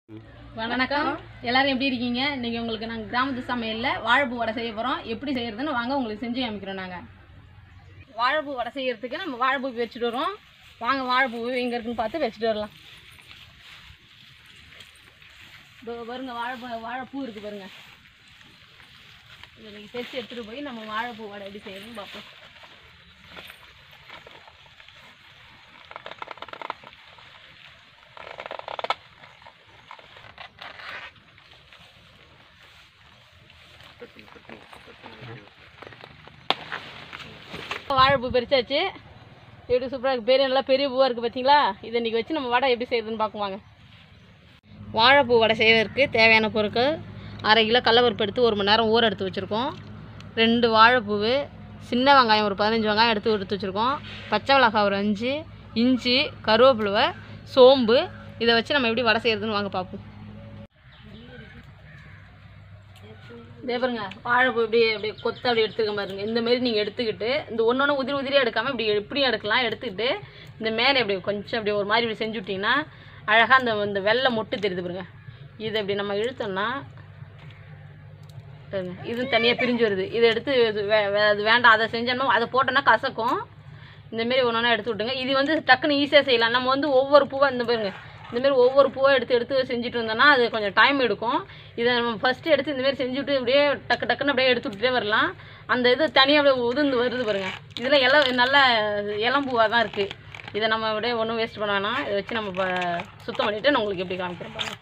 வணக்கம் எல்லாரும் எப்படி இருக்கீங்க இன்னைக்கு உங்களுக்கு நாங்கள் கிராமத்து சமையலில் வாழைப்பூ வடை செய்ய போகிறோம் எப்படி செய்யறதுன்னு வாங்க உங்களுக்கு செஞ்சு காமிக்கிறோம் நாங்கள் வாழைப்பூ வடை செய்யறதுக்கு நம்ம வாழைப்பூ வச்சுட்டு வரோம் வாங்க வாழைப்பூ எங்கே இருக்குன்னு பார்த்து வச்சுட்டு வரலாம் இதோ பாருங்க வாழைப்பூ வாழைப்பூ இருக்குது பாருங்க இதை நீங்கள் தைச்சி எடுத்துகிட்டு போய் நம்ம வாழைப்பூ வடை எப்படி செய்யறதுன்னு பார்ப்போம் வாழைப்பூ பறிச்சாச்சு எப்படி சூப்பராக இருக்குது பெரிய நல்லா பெரிய பூவாக இருக்குது பார்த்தீங்களா இதை இன்றைக்கி வச்சு நம்ம வடை எப்படி செய்யுதுன்னு பார்க்குவாங்க வாழைப்பூ வடை செய்வதற்கு தேவையான பொருட்கள் அரை கிலோ கடலப்பருப்பு எடுத்து ஒரு மணி நேரம் ஊற எடுத்து வச்சுருக்கோம் ரெண்டு வாழைப்பூவு சின்ன வெங்காயம் ஒரு பதினஞ்சு வெங்காயம் எடுத்து எடுத்து வச்சுருக்கோம் பச்சை மிளகாய் ஒரு அஞ்சு இஞ்சி கருவேப்பிலுவை சோம்பு இதை வச்சு நம்ம எப்படி வடை செய்கிறதுன்னு வாங்க பார்ப்போம் இதே பாருங்க வாழைப்பூ இப்படி அப்படி கொத்து அப்படி எடுத்துக்க பாருங்க இந்த மாதிரி நீங்கள் எடுத்துக்கிட்டு இந்த ஒன்று ஒன்று உதிரி உதிரியாக எடுக்காமல் இப்படி எப்படியும் எடுக்கலாம் எடுத்துக்கிட்டு இந்த மேலே இப்படி கொஞ்சம் அப்படி ஒரு மாதிரி இப்படி செஞ்சு விட்டிங்கன்னா அழகாக அந்த இந்த வெள்ளை மொட்டு தெரியுது பாருங்க இதை இப்படி நம்ம இழுத்தோம்னா பாருங்க இது தனியாக பிரிஞ்சு வருது இதை எடுத்து இது வே- வே- அது வேண்டாம் அதை செஞ்சோம்னா அதை போட்டோன்னா கசக்கும் இந்தமாரி ஒன்று ஒன்றா எடுத்து விட்டுங்க இது வந்து டக்குன்னு ஈஸியாக செய்யலாம் நம்ம வந்து ஒவ்வொரு பூவாக இந்த பாருங்க இந்தமாரி ஒவ்வொரு பூவாக எடுத்து எடுத்து செஞ்சுட்டு இருந்தோம்னா அது கொஞ்சம் டைம் எடுக்கும் இதை நம்ம ஃபஸ்ட்டு எடுத்து இந்தமாரி செஞ்சுட்டு அப்படியே டக்கு டக்குன்னு அப்படியே எடுத்து விட்டுட்டே வரலாம் அந்த இது தனியாக அப்படியே உதிர்ந்து வருது பாருங்க இதில் இலம் நல்ல இளம்பூவாக தான் இருக்குது இதை நம்ம அப்படியே ஒன்றும் வேஸ்ட் பண்ண வேணாம் இதை வச்சு நம்ம ப- சுத்தம் பண்ணிவிட்டு நான் உங்களுக்கு எப்படி காமிக்கிறேன் பாருங்க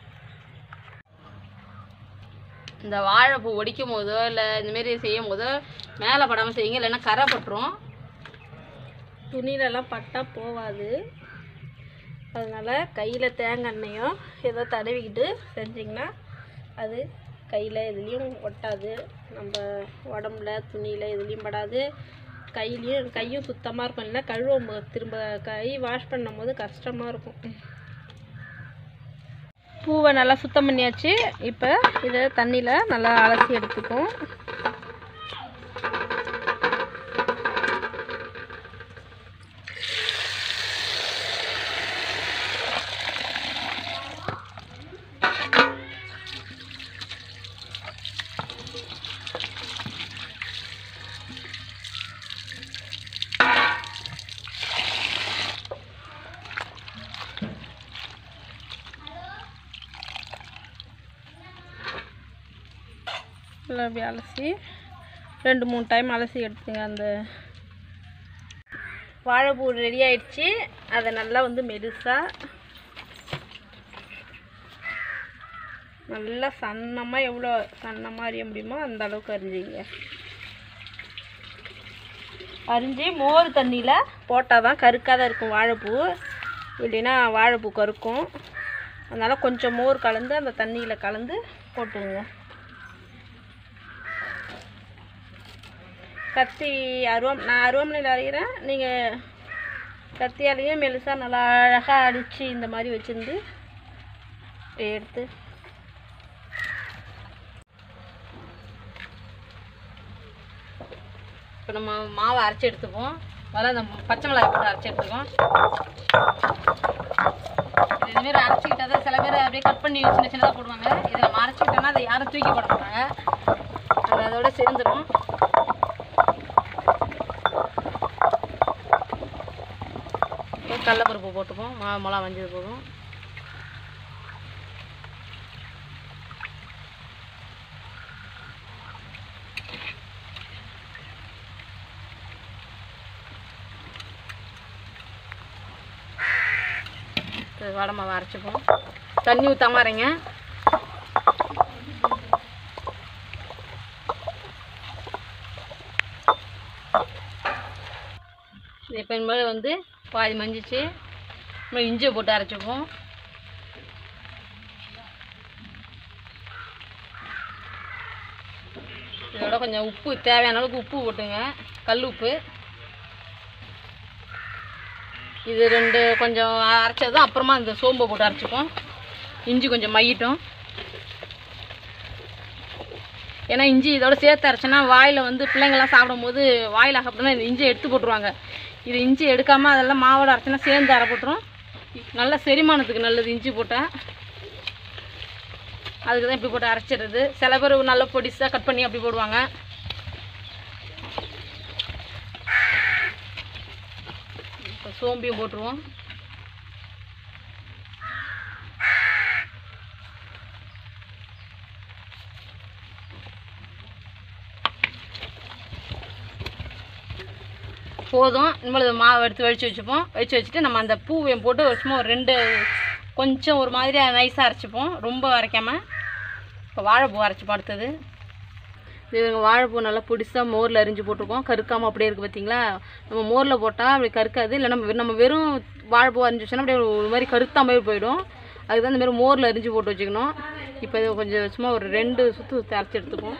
இந்த வாழைப்பூ ஒடிக்கும் போதோ இல்லை இந்தமாரி செய்யும் போதோ மேலே படாமல் செய்யுங்க இல்லைன்னா கரை பட்டுரும் துணியிலலாம் பட்டா போகாது அதனால் கையில் தேங்காய் எண்ணெயும் ஏதோ தடவிக்கிட்டு செஞ்சிங்கன்னா அது கையில் எதுலேயும் ஒட்டாது நம்ம உடம்புல துணியில் எதுலேயும் படாது கையிலையும் கையும் சுத்தமாக இருக்கும் இல்லை கழுவும் போது திரும்ப கை வாஷ் பண்ணும் போது கஷ்டமாக இருக்கும் பூவை நல்லா சுத்தம் பண்ணியாச்சு இப்போ இதை தண்ணியில் நல்லா அலசி எடுத்துக்கும் நல்லா அப்படி அலசி ரெண்டு மூணு டைம் அலசி எடுத்துங்க அந்த வாழைப்பூ ரெடி ஆயிடுச்சு அதை நல்லா வந்து மெலிசாக நல்லா சன்னமாக எவ்வளோ சன்னமாக அறிய முடியுமோ அந்த அளவுக்கு அரிஞ்சிங்க அரிஞ்சு மோர் தண்ணியில் போட்டால் தான் கருக்காத இருக்கும் வாழைப்பூ இல்லைன்னா வாழைப்பூ கருக்கும் அதனால் கொஞ்சம் மோர் கலந்து அந்த தண்ணியில் கலந்து போட்டுங்க கத்தி அருவம் நான் அருவமனையில் அரைகிறேன் நீங்கள் கத்தியாலேயே மெலிசாக நல்லா அழகாக அடித்து இந்த மாதிரி வச்சுருந்து எடுத்து இப்போ நம்ம மாவை அரைச்சி எடுத்துப்போம் முதல்ல அந்த பச்சை மிளகாய் போட்டு அரைச்சி எடுத்துக்கோம் இதுமாரி அரைச்சிக்கிட்டா தான் சில பேர் அப்படியே கட் பண்ணி சின்ன சின்னதாக போடுவாங்க இதை நம்ம அரைச்சிக்கிட்டோம்னா அதை யாரும் தூக்கி போட மாட்டாங்க அது அதோட சேர்ந்துடும் கடலப்பருப்பு போட்டுப்போம் மா மிளகா வஞ்சது போதும் இது வடை மாவை அரைச்சிப்போம் தண்ணி ஊற்றாம அரைங்க இப்போ இனிமேல் வந்து பாதி மஞ்சிச்சு நம்ம இஞ்சியை போட்டு அரைச்சிப்போம் இதோட கொஞ்சம் உப்பு தேவையான அளவுக்கு உப்பு போட்டுங்க கல் உப்பு இது ரெண்டு கொஞ்சம் அரைச்சது அப்புறமா இந்த சோம்பை போட்டு அரைச்சிப்போம் இஞ்சி கொஞ்சம் மையிட்டும் ஏன்னா இஞ்சி இதோட சேர்த்து அரைச்சோன்னா வாயில் வந்து பிள்ளைங்கள்லாம் சாப்பிடும்போது வாயில் அகப்பட்டுனா இந்த இஞ்சி எடுத்து போட்டுருவாங்க இது இஞ்சி எடுக்காமல் அதெல்லாம் மாவோட அரைச்சோன்னா சேர்ந்து அரை போட்டுரும் நல்ல செரிமானத்துக்கு நல்லது இஞ்சி போட்டால் அதுக்கு தான் இப்படி போட்டு அரைச்சிடுறது சில பேர் நல்ல பொடிசாக கட் பண்ணி அப்படி போடுவாங்க இப்போ சோம்பியும் போட்டுருவோம் போதும் நம்மளது மாவு எடுத்து வடித்து வச்சுப்போம் வடித்து வச்சுட்டு நம்ம அந்த பூவையும் போட்டு ஒரு சும்மா ஒரு ரெண்டு கொஞ்சம் ஒரு மாதிரி நைஸாக அரைச்சிப்போம் ரொம்ப அரைக்காமல் இப்போ வாழைப்பூ அரைச்சிப்போம் அடுத்தது இது இவங்க வாழைப்பூ நல்லா பிடிச்சா மோரில் அரிஞ்சு போட்டிருக்கோம் கருக்காமல் அப்படியே இருக்குது பார்த்தீங்களா நம்ம மோரில் போட்டால் அப்படி கருக்காது இல்லை நம்ம நம்ம வெறும் வாழைப்பூ அரிஞ்சு வச்சோன்னா அப்படியே ஒரு மாதிரி கருத்தா மாதிரி போயிடும் அதுக்கு தான் இந்த மாதிரி மோரில் அரிஞ்சு போட்டு வச்சுக்கணும் இப்போ இது கொஞ்சம் சும்மா ஒரு ரெண்டு சுற்று சுற்றி அரைச்சி எடுத்துப்போம்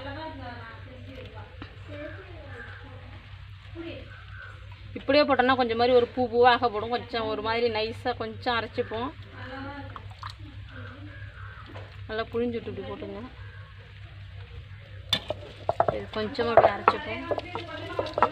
இப்படியே போட்டோம்னா கொஞ்சம் மாதிரி ஒரு பூ பூவாக போடும் கொஞ்சம் ஒரு மாதிரி நைஸாக கொஞ்சம் அரைச்சிப்போம் நல்லா புழிஞ்சுட்டு இப்படி போட்டுங்க இது கொஞ்சமாக அப்படி அரைச்சிப்போம்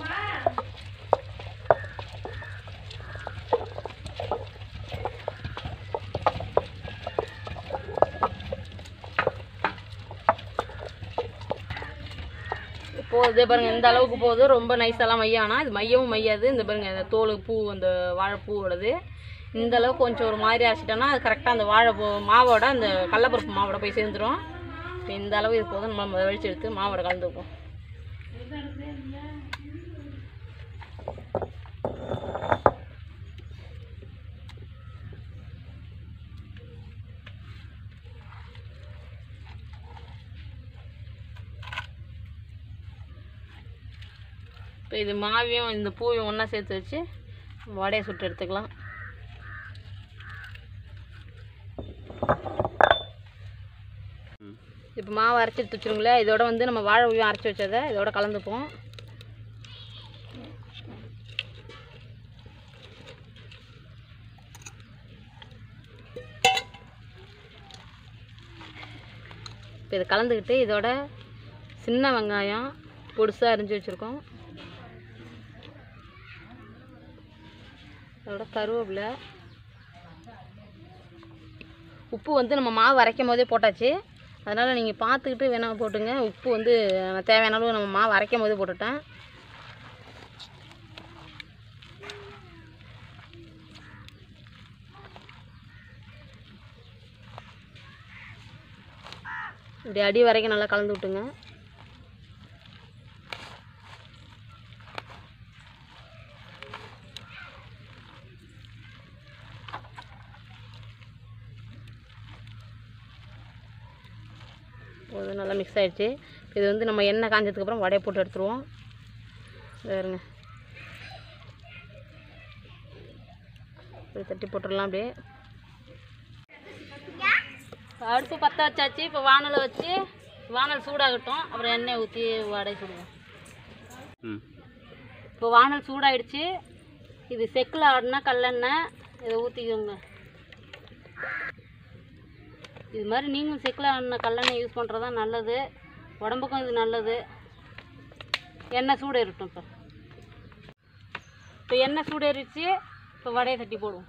போகுது பாருங்க இந்த அளவுக்கு போகுது ரொம்ப நைஸெல்லாம் மையானா இது மையவும் மையாது இந்த பாருங்க இந்த தோல் பூ அந்த வாழைப்பூவோடது இந்த அளவுக்கு கொஞ்சம் ஒரு மாதிரி அரைச்சிட்டோம்னா அது கரெக்டாக அந்த வாழைப்பூ மாவோட அந்த கடலப்பருப்பு மாவோட போய் சேர்ந்துரும் இப்போ இந்த அளவு இது போதும் நம்ம வழிச்சு எடுத்து மாவோட கலந்துப்போம் இப்போ இது மாவையும் இந்த பூவையும் ஒன்றா சேர்த்து வச்சு வடையை சுட்டு எடுத்துக்கலாம் இப்போ மாவு அரைச்சி எடுத்து வச்சுருங்களே இதோட வந்து நம்ம வாழை ஊயும் அரைச்சி வச்சதை இதோட கலந்துப்போம் இப்போ இதை கலந்துக்கிட்டு இதோட சின்ன வெங்காயம் பொடிசாக அரிஞ்சு வச்சுருக்கோம் அதோட கருவேப்பிலை உப்பு வந்து நம்ம மாவு அரைக்கும் போதே போட்டாச்சு அதனால் நீங்கள் பார்த்துக்கிட்டு வேணால் போட்டுங்க உப்பு வந்து நான் தேவையான அளவு நம்ம மாவு அரைக்கும் போதே போட்டுட்டேன் இப்படி அடி வரைக்கும் நல்லா கலந்து விட்டுங்க இது நல்லா மிக்ஸ் ஆயிடுச்சு இது வந்து நம்ம எண்ணெய் காஞ்சதுக்கப்புறம் வடையை போட்டு எடுத்துருவோம் வேறுங்க இப்படி தட்டி போட்டுடலாம் அப்படியே அடுப்பு பற்ற வச்சாச்சு இப்போ வானலை வச்சு வானல் சூடாகட்டும் அப்புறம் எண்ணெய் ஊற்றி வடை சுடுவோம் ம் இப்போ வானல் சூடாயிடுச்சு இது செக்கில் ஆடினா கல்லெண்ணெய் இதை ஊற்றிக்கோங்க இது மாதிரி நீங்களும் செக்கில் ஆடின கல்லெண்ணெய் யூஸ் பண்ணுறது தான் நல்லது உடம்புக்கும் இது நல்லது எண்ணெய் சூடேறட்டும் இப்போ இப்போ எண்ணெய் சூடேறிச்சு இப்போ வடையை தட்டி போடுவோம்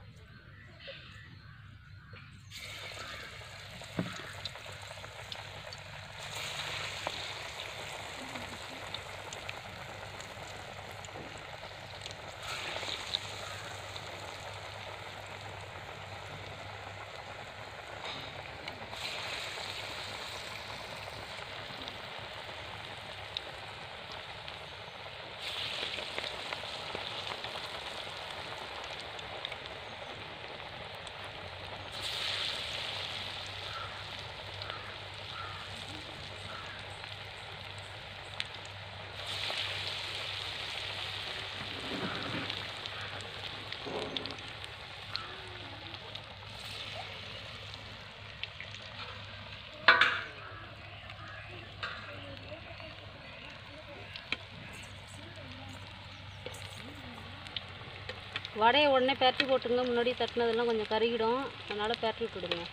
வடையை உடனே பெரட்டி போட்டுங்க முன்னாடி தட்டினதெல்லாம் கொஞ்சம் கருகிடும் அதனால் பெரட்டி விட்டுடுங்க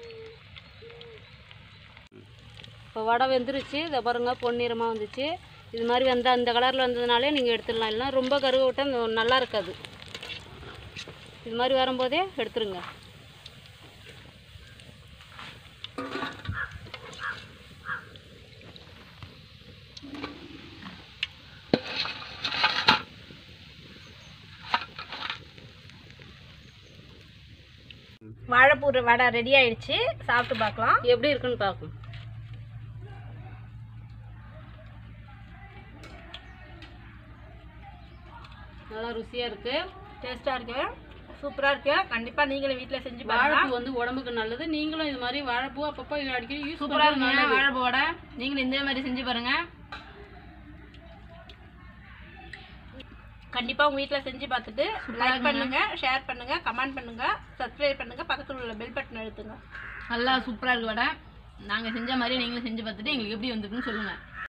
இப்போ வடை வெந்துருச்சு இதை பாருங்க பொன்னிறமாக வந்துச்சு இது மாதிரி வந்து அந்த கலரில் வந்ததுனாலே நீங்கள் எடுத்துடலாம் இல்லைன்னா ரொம்ப கருக விட்டால் அந்த நல்லா இருக்காது இது மாதிரி வரும்போதே எடுத்துருங்க வாழைப்பூ வடை ரெடி ஆயிடுச்சு சாப்பிட்டு பார்க்கலாம் எப்படி இருக்குன்னு பார்க்கலாம் நல்லா ருசியாக இருக்குது டேஸ்ட்டாக இருக்கு சூப்பராக இருக்கு கண்டிப்பாக நீங்களும் வீட்டில் செஞ்சு பாருங்க வாழைப்பூ வந்து உடம்புக்கு நல்லது நீங்களும் இது மாதிரி வாழைப்பூ அப்பப்போ அடிக்கடி யூஸ் சூப்பராக பண்ணுறது இருக்குங்க நல்லது வாழைப்பூ வடை நீங்களும் இந்த மாதிரி செஞ்சு பாருங்க கண்டிப்பாக உங்கள் வீட்டில் செஞ்சு பார்த்துட்டு லைக் பண்ணுங்க ஷேர் பண்ணுங்க கமெண்ட் பண்ணுங்க சப்ஸ்கிரைப் பண்ணுங்க பக்கத்தில் உள்ள பெல் பட்டன் அழுத்துங்க நல்லா சூப்பராக இருக்கு வடை நாங்கள் செஞ்ச மாதிரி நீங்களும் செஞ்சு பார்த்துட்டு எங்களுக்கு எப்படி வந்திருக்குன்னு சொல்லுங்கள்